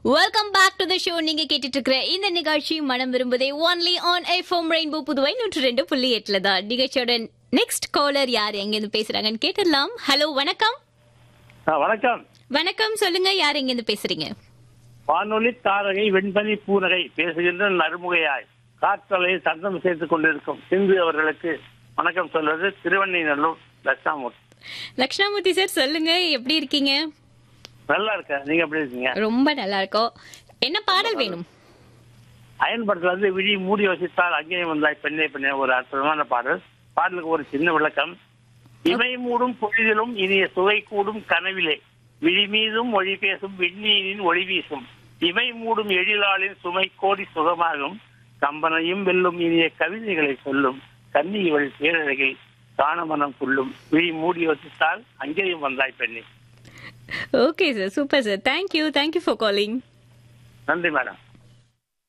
welcome back to the show நீங்க கேட்டுட்டு இருக்கிற இந்த நிகழ்ச்சி மனம் விரும்புதே only on FM Rainbow Puduvai நூற்று ரெண்டு புள்ளி எட்டுல தான் நிகழ்ச்சியோட நெக்ஸ்ட் காலர் யார் எங்க இருந்து பேசுறாங்கன்னு கேட்டுடலாம் ஹலோ வணக்கம் ஆ, வணக்கம் வணக்கம் சொல்லுங்க யார் எங்க இருந்து பேசுறீங்க வானொலி தாரகை வெண்பனி பூநகை பேசுகின்ற நறுமுகையாய் காற்றலை சந்தம் சேர்த்துக் கொண்டிருக்கும் சிந்து அவர்களுக்கு வணக்கம் சொல்வது திருவண்ணைநல்லூர் தட்சாமூர்த்தி லக்ஷ்ணாமூர்த்தி சார் சொல்லுங்க எப்படி இருக்கீங்க நல்லா இருக்க நீங்க எப்படி இருக்கீங்க ரொம்ப நல்லா இருக்கோம் என்ன பாடல் வேணும் அயன் படத்துல வந்து விழி மூடி வசித்தால் அங்கேயும் வந்தாய் பெண்ணே பெண்ணே ஒரு அற்புதமான பாடல் பாடலுக்கு ஒரு சின்ன விளக்கம் இமை மூடும் பொழுதிலும் இனிய சுவை கூடும் கனவிலே விழி மீதும் மொழி பேசும் விண்ணீரின் ஒளி வீசும் இமை மூடும் எழிலாளின் சுமை கோடி சுகமாகும் கம்பனையும் வெல்லும் இனிய கவிதைகளை சொல்லும் கன்னி இவள் பேரழகை காண மனம் கொள்ளும் விழி மூடி வசித்தால் அங்கேயும் வந்தாய் பெண்ணே okay sir super sir thank you thank you for calling நன்றி மேடம்